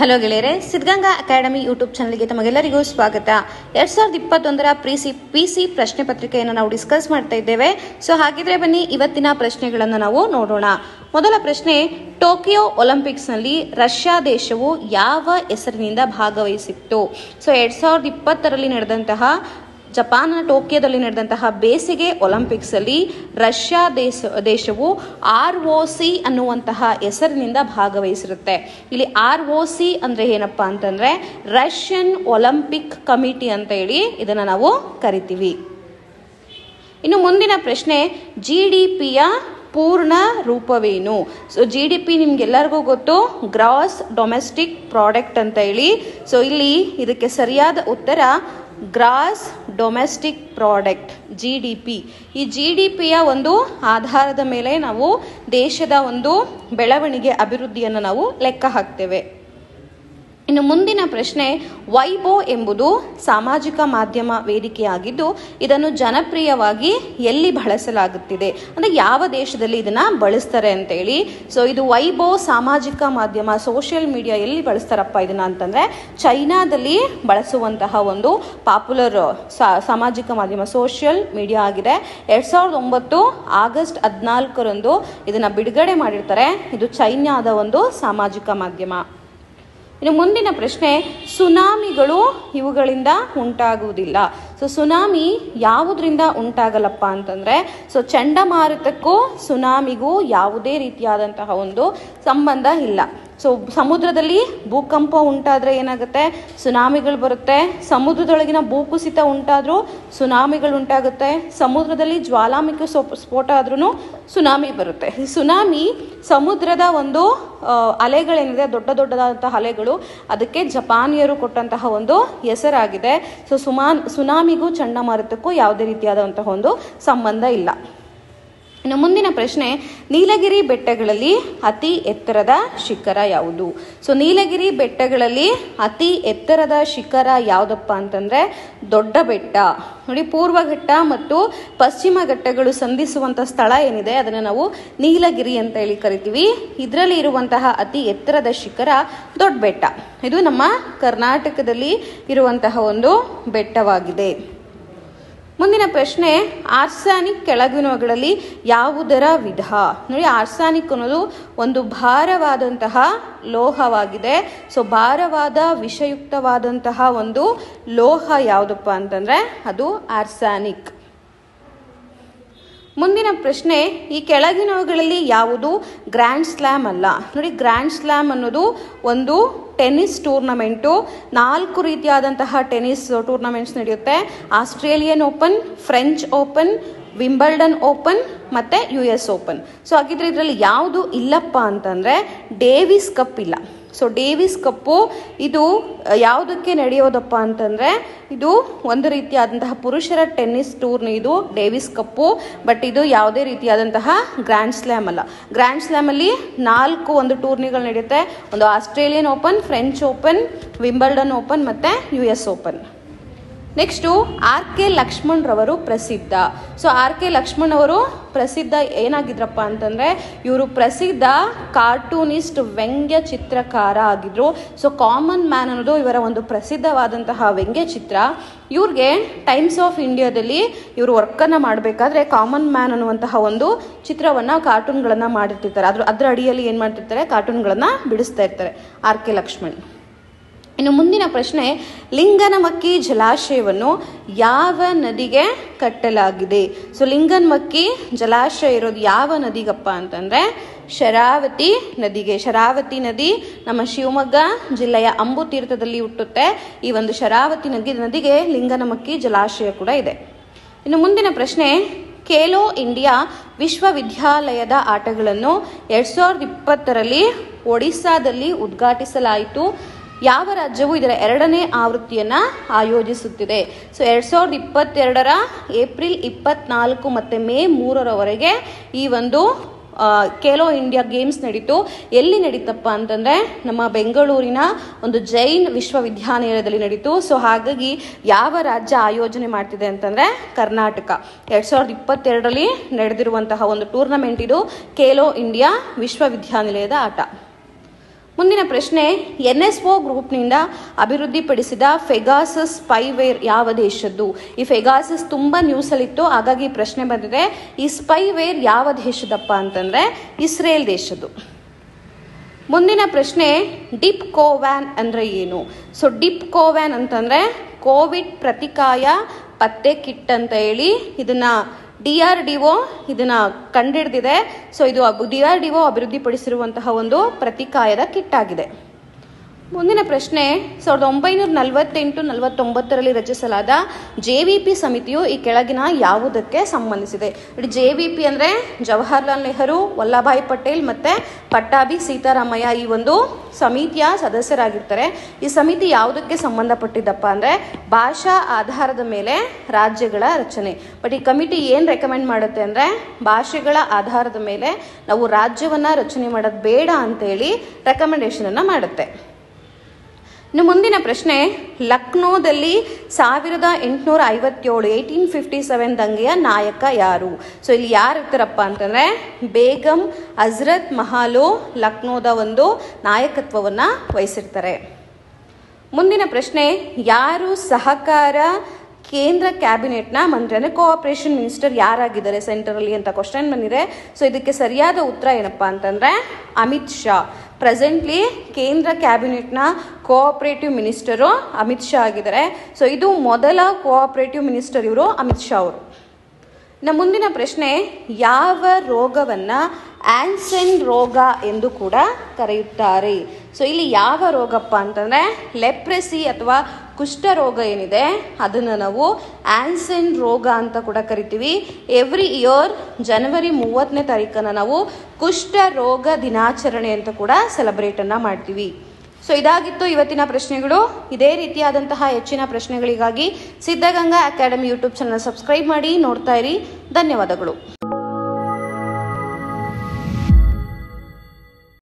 hello ಗೆಳೆಯರೆ Siddaganga academy YouTube ಚಾನಲ್ಗೆ ತಮಗೆಲ್ಲರಿಗೂ ಸ್ವಾಗತ ಎರಡ್ ಸಾವಿರದ ಇಪ್ಪತ್ತೊಂದರ ಪ್ರಿಸಿ ಪಿ ಸಿ ಪ್ರಶ್ನೆ ಪತ್ರಿಕೆಯನ್ನು ನಾವು ಡಿಸ್ಕಸ್ ಮಾಡ್ತಾ ಇದ್ದೇವೆ ಸೊ ಹಾಗಿದ್ರೆ ಬನ್ನಿ ಇವತ್ತಿನ ಪ್ರಶ್ನೆಗಳನ್ನು ನಾವು ನೋಡೋಣ ಮೊದಲ ಪ್ರಶ್ನೆ ಟೋಕಿಯೋ ಒಲಿಂಪಿಕ್ಸ್ನಲ್ಲಿ ರಷ್ಯಾ ದೇಶವು ಯಾವ ಹೆಸರಿನಿಂದ ಭಾಗವಹಿಸಿತ್ತು ಸೊ ಎರಡ್ ಸಾವಿರದ ಇಪ್ಪತ್ತರಲ್ಲಿ ನಡೆದಂತಹ ಜಪಾನ್ನ ಟೋಕಿಯೋದಲ್ಲಿ ನಡೆದಂತಹ ಬೇಸಿಗೆ ಒಲಿಂಪಿಕ್ಸ್ ಅಲ್ಲಿ ರಷ್ಯಾ ದೇಶ ದೇಶವು ಆರ್ ಒ ಸಿ ಅನ್ನುವಂತಹ ಹೆಸರಿನಿಂದ ಭಾಗವಹಿಸಿರುತ್ತೆ ಇಲ್ಲಿ ಆರ್ ಒ ಸಿ ಅಂದ್ರೆ ಏನಪ್ಪಾ ಅಂತಂದ್ರೆ ರಷ್ಯನ್ ಒಲಿಂಪಿಕ್ ಕಮಿಟಿ ಅಂತ ಹೇಳಿ ಇದನ್ನ ನಾವು ಕರಿತೀವಿ ಇನ್ನು ಮುಂದಿನ ಪ್ರಶ್ನೆ ಜಿ ಡಿ ಪಿಯ ಪೂರ್ಣ ರೂಪವೇನು ಸೊ ಜಿ ಡಿ ಪಿ ನಿಮ್ಗೆಲ್ಲರಿಗೂ ಗೊತ್ತು ಗ್ರಾಸ್ ಡೊಮೆಸ್ಟಿಕ್ ಪ್ರಾಡಕ್ಟ್ ಅಂತ ಹೇಳಿ ಸೊ ಇಲ್ಲಿ ಇದಕ್ಕೆ ಸರಿಯಾದ ಉತ್ತರ gross domestic product G D P ಈ ಜಿ ಡಿ ಪಿಯ ಒಂದು ಆಧಾರದ ಮೇಲೆ ನಾವು ದೇಶದ ಒಂದು ಬೆಳವಣಿಗೆ ಅಭಿವೃದ್ಧಿಯನ್ನು ನಾವು ಲೆಕ್ಕ ಹಾಕ್ತೇವೆ ಇನ್ನು ಮುಂದಿನ ಪ್ರಶ್ನೆ ವೈಬೋ ಎಂಬುದು ಸಾಮಾಜಿಕ ಮಾಧ್ಯಮ ವೇದಿಕೆಯಾಗಿದ್ದು ಇದನ್ನು ಜನಪ್ರಿಯವಾಗಿ ಎಲ್ಲಿ ಬಳಸಲಾಗುತ್ತಿದೆ ಅಂದ್ರೆ ಯಾವ ದೇಶದಲ್ಲಿ ಇದನ್ನ ಬಳಸ್ತಾರೆ ಅಂತ ಹೇಳಿ ಸೊ ಇದು ವೈಬೋ ಸಾಮಾಜಿಕ ಮಾಧ್ಯಮ ಸೋಷಿಯಲ್ ಮೀಡಿಯಾ ಎಲ್ಲಿ ಬಳಸ್ತಾರಪ್ಪ ಇದನ್ನ ಅಂತಂದ್ರೆ ಚೈನಾದಲ್ಲಿ ಬಳಸುವಂತಹ ಒಂದು ಪಾಪ್ಯುಲರ್ ಸಾಮಾಜಿಕ ಮಾಧ್ಯಮ ಸೋಷಿಯಲ್ ಮೀಡಿಯಾ ಆಗಿದೆ ಎರಡ್ ಸಾವಿರದ ಒಂಬತ್ತು ಆಗಸ್ಟ್ ಹದಿನಾಲ್ಕರಂದು ಇದನ್ನ ಬಿಡುಗಡೆ ಮಾಡಿರ್ತಾರೆ ಇದು ಚೈನಾದ ಒಂದು ಸಾಮಾಜಿಕ ಮಾಧ್ಯಮ ಇನ್ನು ಮುಂದಿನ ಪ್ರಶ್ನೆ ಸುನಾಮಿಗಳು ಇವುಗಳಿಂದ ಉಂಟಾಗುವುದಿಲ್ಲ ಸೊ ಸುನಾಮಿ ಯಾವುದರಿಂದ ಉಂಟಾಗಲ್ಲಪ್ಪ ಅಂತಂದ್ರೆ ಸೊ ಚಂಡಮಾರುತಕ್ಕೂ ಸುನಾಮಿಗೂ ಯಾವುದೇ ರೀತಿಯಾದಂತಹ ಒಂದು ಸಂಬಂಧ ಇಲ್ಲ ಸೊ ಸಮುದ್ರದಲ್ಲಿ ಭೂಕಂಪ ಉಂಟಾದ್ರೆ ಏನಾಗುತ್ತೆ ಸುನಾಮಿಗಳು ಬರುತ್ತೆ ಸಮುದ್ರದೊಳಗಿನ ಭೂಕುಸಿತ ಉಂಟಾದ್ರೂ ಸುನಾಮಿಗಳು ಉಂಟಾಗುತ್ತೆ ಸಮುದ್ರದಲ್ಲಿ ಜ್ವಾಲಾಮುಖಿ ಸ್ಫೋಟ ಆದ್ರೂ ಸುನಾಮಿ ಬರುತ್ತೆ ಈ ಸುನಾಮಿ ಸಮುದ್ರದ ಒಂದು ಅಲೆಗಳೇನಿದೆ ದೊಡ್ಡ ದೊಡ್ಡದಾದಂತಹ ಅಲೆಗಳು ಅದಕ್ಕೆ ಜಪಾನಿಯರು ಕೊಟ್ಟಂತಹ ಒಂದು ಹೆಸರಾಗಿದೆ ಸೊ ಸುಮಾನ್ ಸುನಾಮಿಗೂ ಚಂಡಮಾರುತಕ್ಕೂ ಯಾವುದೇ ರೀತಿಯಾದಂತಹ ಒಂದು ಸಂಬಂಧ ಇಲ್ಲ ಇನ್ನು ಮುಂದಿನ ಪ್ರಶ್ನೆ ನೀಲಗಿರಿ ಬೆಟ್ಟಗಳಲ್ಲಿ ಅತಿ ಎತ್ತರದ ಶಿಖರ ಯಾವುದು ಸೊ ನೀಲಗಿರಿ ಬೆಟ್ಟಗಳಲ್ಲಿ ಅತಿ ಎತ್ತರದ ಶಿಖರ ಯಾವುದಪ್ಪ ಅಂತಂದ್ರೆ ದೊಡ್ಡ ಬೆಟ್ಟ ನೋಡಿ ಪೂರ್ವ ಘಟ್ಟ ಮತ್ತು ಪಶ್ಚಿಮ ಘಟ್ಟಗಳು ಸಂಧಿಸುವಂತ ಸ್ಥಳ ಏನಿದೆ ಅದನ್ನು ನಾವು ನೀಲಗಿರಿ ಅಂತ ಹೇಳಿ ಕರಿತೀವಿ ಇದರಲ್ಲಿ ಇರುವಂತಹ ಅತಿ ಎತ್ತರದ ಶಿಖರ ದೊಡ್ಡ ಬೆಟ್ಟ ಇದು ನಮ್ಮ ಕರ್ನಾಟಕದಲ್ಲಿ ಇರುವಂತಹ ಒಂದು ಬೆಟ್ಟವಾಗಿದೆ ಮುಂದಿನ ಪ್ರಶ್ನೆ ಆರ್ಸಾನಿಕ್ ಕೆಳಗಿನವುಗಳಲ್ಲಿ ಯಾವುದರ ವಿಧ ನೋಡಿ ಆರ್ಸಾನಿಕ್ ಅನ್ನೋದು ಒಂದು ಭಾರವಾದಂತಹ ಲೋಹವಾಗಿದೆ ಸೊ ಭಾರವಾದ ವಿಷಯುಕ್ತವಾದಂತಹ ಒಂದು ಲೋಹ ಯಾವುದಪ್ಪ ಅಂತಂದ್ರೆ ಅದು ಆರ್ಸಾನಿಕ್ ಮುಂದಿನ ಪ್ರಶ್ನೆ ಈ ಕೆಳಗಿನವುಗಳಲ್ಲಿ ಯಾವುದು ಗ್ರ್ಯಾಂಡ್ ಸ್ಲ್ಯಾಮ್ ಅಲ್ಲ ನೋಡಿ ಗ್ರ್ಯಾಂಡ್ ಸ್ಲ್ಯಾಮ್ ಅನ್ನೋದು ಒಂದು ಟೆನ್ನಿಸ್ ಟೂರ್ನಮೆಂಟು ನಾಲ್ಕು ರೀತಿಯಾದಂತಹ ಟೆನ್ನಿಸ್ ಟೂರ್ನಮೆಂಟ್ಸ್ ನಡೆಯುತ್ತೆ Australian Open French Open Wimbledon Open ಮತ್ತೆ ಯು ಎಸ್ ಓಪನ್ ಸೊ ಹಾಗಿದ್ರೆ ಇದರಲ್ಲಿ ಯಾವುದು ಇಲ್ಲಪ್ಪ ಅಂತಂದ್ರೆ ಡೇವಿಸ್ ಕಪ್ ಇಲ್ಲ ಸೊ ಡೇವಿಸ್ ಕಪ್ಪು ಇದು ಯಾವುದಕ್ಕೆ ನಡೆಯೋದಪ್ಪ ಅಂತಂದ್ರೆ ಇದು ಒಂದು ರೀತಿಯಾದಂತಹ ಪುರುಷರ ಟೆನ್ನಿಸ್ ಟೂರ್ನ್ ಇದು ಡೇವಿಸ್ ಕಪ್ಪು ಬಟ್ ಇದು ಯಾವುದೇ ರೀತಿಯಾದಂತಹ ಗ್ರ್ಯಾಂಡ್ ಸ್ಲ್ಯಾಮ್ ಅಲ್ಲ ಗ್ರ್ಯಾಂಡ್ ಸ್ಲ್ಯಾಮ್ ಅಲ್ಲಿ ನಾಲ್ಕು ಒಂದು ಟೂರ್ನಿಗಳು ನಡೆಯುತ್ತೆ ಒಂದು Australian Open French Open Wimbledon Open ಮತ್ತೆ U S Open next R K Laxman ರವರು ಪ್ರಸಿದ್ಧ ಸೊ ಆರ್ ಕೆ ಲಕ್ಷ್ಮಣ್ ಅವರು ಪ್ರಸಿದ್ಧ ಏನಾಗಿದ್ರಪ್ಪ ಅಂತಂದ್ರೆ ಇವರು ಪ್ರಸಿದ್ಧ ಕಾರ್ಟೂನಿಸ್ಟ್ ವ್ಯಂಗ್ಯ ಚಿತ್ರಕಾರ ಆಗಿದ್ರು ಸೊ ಕಾಮನ್ ಮ್ಯಾನ್ ಅನ್ನೋದು ಇವರ ಒಂದು ಪ್ರಸಿದ್ಧವಾದಂತಹ ವ್ಯಂಗ್ಯ ಚಿತ್ರ ಇವ್ರಿಗೆ ಟೈಮ್ಸ್ ಆಫ್ ಇಂಡಿಯಾದಲ್ಲಿ ಇವರು ವರ್ಕನ್ನು ಮಾಡಬೇಕಾದ್ರೆ ಕಾಮನ್ ಮ್ಯಾನ್ ಅನ್ನುವಂತಹ ಒಂದು ಚಿತ್ರವನ್ನ ಕಾರ್ಟೂನ್ಗಳನ್ನ ಮಾಡಿರ್ತಿರ್ತಾರೆ ಅದ್ರ ಅದ್ರ ಅಡಿಯಲ್ಲಿ ಏನು ಮಾಡ್ತಿರ್ತಾರೆ ಕಾರ್ಟೂನ್ಗಳನ್ನ ಬಿಡಿಸ್ತಾ ಇರ್ತಾರೆ ಆರ್ ಕೆ ಲಕ್ಷ್ಮಣ್ ಇನ್ನು ಮುಂದಿನ ಪ್ರಶ್ನೆ ಲಿಂಗನಮಕ್ಕಿ ಜಲಾಶಯವನ್ನು ಯಾವ ನದಿಗೆ ಕಟ್ಟಲಾಗಿದೆ ಸೊ ಲಿಂಗನಮಕ್ಕಿ ಜಲಾಶಯ ಇರೋದು ಯಾವ ನದಿಗಪ್ಪ ಅಂತಂದ್ರೆ ಶರಾವತಿ ನದಿಗೆ ಶರಾವತಿ ನದಿ ನಮ್ಮ ಶಿವಮೊಗ್ಗ ಜಿಲ್ಲೆಯ ಅಂಬು ತೀರ್ಥದಲ್ಲಿ ಹುಟ್ಟುತ್ತೆ ಈ ಒಂದು ಶರಾವತಿ ನದಿ ನದಿಗೆ ಲಿಂಗನಮಕ್ಕಿ ಜಲಾಶಯ ಕೂಡ ಇದೆ ಇನ್ನು ಮುಂದಿನ ಪ್ರಶ್ನೆ ಖೇಲೋ ಇಂಡಿಯಾ ವಿಶ್ವವಿದ್ಯಾಲಯದ ಆಟಗಳನ್ನು ಎರಡ್ ಸಾವಿರದ ಇಪ್ಪತ್ತರಲ್ಲಿ ಒಡಿಸ್ಸಾದಲ್ಲಿ ಉದ್ಘಾಟಿಸಲಾಯಿತು ಯಾವ ರಾಜ್ಯವು ಇದರ ಎರಡನೇ ಆವೃತ್ತಿಯನ್ನ ಆಯೋಜಿಸುತ್ತಿದೆ ಸೊ ಎರಡ್ ಸಾವಿರದ ಇಪ್ಪತ್ತೆರಡರ ಏಪ್ರಿಲ್ ಇಪ್ಪತ್ನಾಲ್ಕು ಮತ್ತೆ ಮೇ ಮೂರರವರೆಗೆ ಈ ಒಂದು ಖೇಲೋ ಇಂಡಿಯಾ ಗೇಮ್ಸ್ ನಡೀತು ಎಲ್ಲಿ ನಡೀತಪ್ಪ ಅಂತಂದ್ರೆ ನಮ್ಮ ಬೆಂಗಳೂರಿನ ಒಂದು ಜೈನ್ ವಿಶ್ವವಿದ್ಯಾನಿಲಯದಲ್ಲಿ ನಡೀತು ಸೊ ಹಾಗಾಗಿ ಯಾವ ರಾಜ್ಯ ಆಯೋಜನೆ ಮಾಡ್ತಿದೆ ಅಂತಂದ್ರೆ ಕರ್ನಾಟಕ ಎರಡ್ ಸಾವಿರದ ಇಪ್ಪತ್ತೆರಡರಲ್ಲಿ ನಡೆದಿರುವಂತಹ ಒಂದು ಟೂರ್ನಮೆಂಟ್ ಇದು ಖೇಲೋ ಇಂಡಿಯಾ ವಿಶ್ವವಿದ್ಯಾನಿಲಯದ ಆಟ ಮುಂದಿನ ಪ್ರಶ್ನೆ ಎನ್ ಎಸ್ ಒ ಗ್ರೂಪ್ನಿಂದ ಅಭಿವೃದ್ಧಿಪಡಿಸಿದ ಫೆಗಾಸಸ್ ಸ್ಪೈವೇರ್ ಯಾವ ದೇಶದ್ದು ಈ ಫೆಗಾಸಸ್ ತುಂಬ ನ್ಯೂಸಲ್ಲಿತ್ತು ಹಾಗಾಗಿ ಈ ಪ್ರಶ್ನೆ ಬಂದಿದೆ ಈ ಸ್ಪೈವೇರ್ ಯಾವ ದೇಶದಪ್ಪ ಅಂತಂದರೆ ಇಸ್ರೇಲ್ ದೇಶದ್ದು ಮುಂದಿನ ಪ್ರಶ್ನೆ ಡಿಪ್ ಕೋವ್ಯಾನ್ ಅಂದರೆ ಏನು ಸೊ ಡಿಪ್ ಕೋವ್ಯಾನ್ ಅಂತಂದರೆ ಕೋವಿಡ್ ಪ್ರತಿಕಾಯ ಪತ್ತೆ ಕಿಟ್ ಅಂತ ಹೇಳಿ ಇದನ್ನ ಡಿ ಆರ್ ಡಿ ಒ ಇದನ್ನ ಕಂಡಿಡ್ದಿದೆ ಸೊ ಇದು ಡಿ ಆರ್ ಡಿ ಒ ಅಭಿವೃದ್ಧಿಪಡಿಸಿರುವಂತಹ ಒಂದು ಪ್ರತಿಕಾಯದ ಕಿಟ್ ಆಗಿದೆ ಮುಂದಿನ ಪ್ರಶ್ನೆ ಸಾವಿರದ ಒಂಬೈನೂರ ನಲವತ್ತೆಂಟು ನಲವತ್ತೊಂಬತ್ತರಲ್ಲಿ ರಚಿಸಲಾದ ಜೆ ವಿ ಪಿ ಸಮಿತಿಯು ಈ ಕೆಳಗಿನ ಯಾವುದಕ್ಕೆ ಸಂಬಂಧಿಸಿದೆ ಜೆ ವಿ ಪಿ ಅಂದರೆ ಜವಾಹರ್ಲಾಲ್ ನೆಹರು ವಲ್ಲಭಾಯ್ ಪಟೇಲ್ ಮತ್ತು ಪಟ್ಟಾಭಿ ಸೀತಾರಾಮಯ್ಯ ಈ ಒಂದು ಸಮಿತಿಯ ಸದಸ್ಯರಾಗಿರ್ತಾರೆ ಈ ಸಮಿತಿ ಯಾವುದಕ್ಕೆ ಸಂಬಂಧಪಟ್ಟಿದ್ದಪ್ಪ ಅಂದರೆ ಭಾಷಾ ಆಧಾರದ ಮೇಲೆ ರಾಜ್ಯಗಳ ರಚನೆ ಬಟ್ ಈ ಕಮಿಟಿ ಏನು ರೆಕಮೆಂಡ್ ಮಾಡುತ್ತೆ ಅಂದರೆ ಭಾಷೆಗಳ ಆಧಾರದ ಮೇಲೆ ನಾವು ರಾಜ್ಯವನ್ನು ರಚನೆ ಮಾಡೋದು ಬೇಡ ಅಂತೇಳಿ ರೆಕಮೆಂಡೇಶನನ್ನು ಮಾಡುತ್ತೆ ಇನ್ನು ಮುಂದಿನ ಪ್ರಶ್ನೆ ಲಕ್ನೋದಲ್ಲಿ ಸಾವಿರದ ಎಂಟುನೂರ ಐವತ್ತೇಳು ಏಯ್ಟೀನ್ ಫಿಫ್ಟಿ ಸೆವೆನ್ ದಂಗೆಯ ನಾಯಕ ಯಾರು ಸೊ ಇಲ್ಲಿ ಯಾರು ಇರ್ತಾರಪ್ಪ ಅಂತಂದರೆ ಬೇಗಂ ಹಜ್ರತ್ ಮಹಾಲು ಲಕ್ನೋದ ಒಂದು ನಾಯಕತ್ವವನ್ನು ವಹಿಸಿರ್ತಾರೆ ಮುಂದಿನ ಪ್ರಶ್ನೆ ಯಾರು ಸಹಕಾರ ಕೇಂದ್ರ ಕ್ಯಾಬಿನೆಟ್ನ ಮಂತ್ರಿ ಅಂದರೆ ಕೋಆಪರೇಷನ್ ಮಿನಿಸ್ಟರ್ ಯಾರಾಗಿದ್ದಾರೆ ಸೆಂಟರಲ್ಲಿ ಅಂತ ಕ್ವಶನ್ ಬಂದಿದೆ ಸೊ ಇದಕ್ಕೆ ಸರಿಯಾದ ಉತ್ತರ ಏನಪ್ಪ ಅಂತಂದರೆ ಅಮಿತ್ ಶಾ ಪ್ರೆಸೆಂಟ್ಲಿ ಕೇಂದ್ರ ಕ್ಯಾಬಿನೆಟ್ನ ಕೋಆಪರೇಟಿವ್ ಮಿನಿಸ್ಟರು ಅಮಿತ್ ಶಾ ಆಗಿದ್ದಾರೆ ಸೊ ಇದು ಮೊದಲ ಕೋಆಪರೇಟಿವ್ ಮಿನಿಸ್ಟರ್ ಇವರು ಅಮಿತ್ ಶಾ ಅವರು ಇನ್ನು ಮುಂದಿನ ಪ್ರಶ್ನೆ ಯಾವ ರೋಗವನ್ನು ಆನ್ಸೆನ್ ರೋಗ ಎಂದು ಕೂಡ ಕರೆಯುತ್ತಾರೆ ಸೊ ಇಲ್ಲಿ ಯಾವ ರೋಗಪ್ಪ ಅಂತಂದರೆ ಲೆಪ್ರೆಸಿ ಅಥವಾ ಕುಷ್ಠರೋಗ ಏನಿದೆ ಅದನ್ನು ನಾವು ಆನ್ಸೆನ್ ರೋಗ ಅಂತ ಕೂಡ ಕರಿತೀವಿ ಎವ್ರಿ ಇಯರ್ ಜನವರಿ ಮೂವತ್ತನೇ ತಾರೀಕನ್ನು ನಾವು ಕುಷ್ಠ ರೋಗ ದಿನಾಚರಣೆ ಅಂತ ಕೂಡ ಸೆಲೆಬ್ರೇಟನ್ನು ಮಾಡ್ತೀವಿ ಸೊ ಇದಾಗಿತ್ತು ಇವತ್ತಿನ ಪ್ರಶ್ನೆಗಳು ಇದೇ ರೀತಿಯಾದಂತಹ ಹೆಚ್ಚಿನ ಪ್ರಶ್ನೆಗಳಿಗಾಗಿ Siddaganga academy YouTube channel subscribe ಮಾಡಿ ನೋಡ್ತಾ ಇರಿ ಧನ್ಯವಾದಗಳು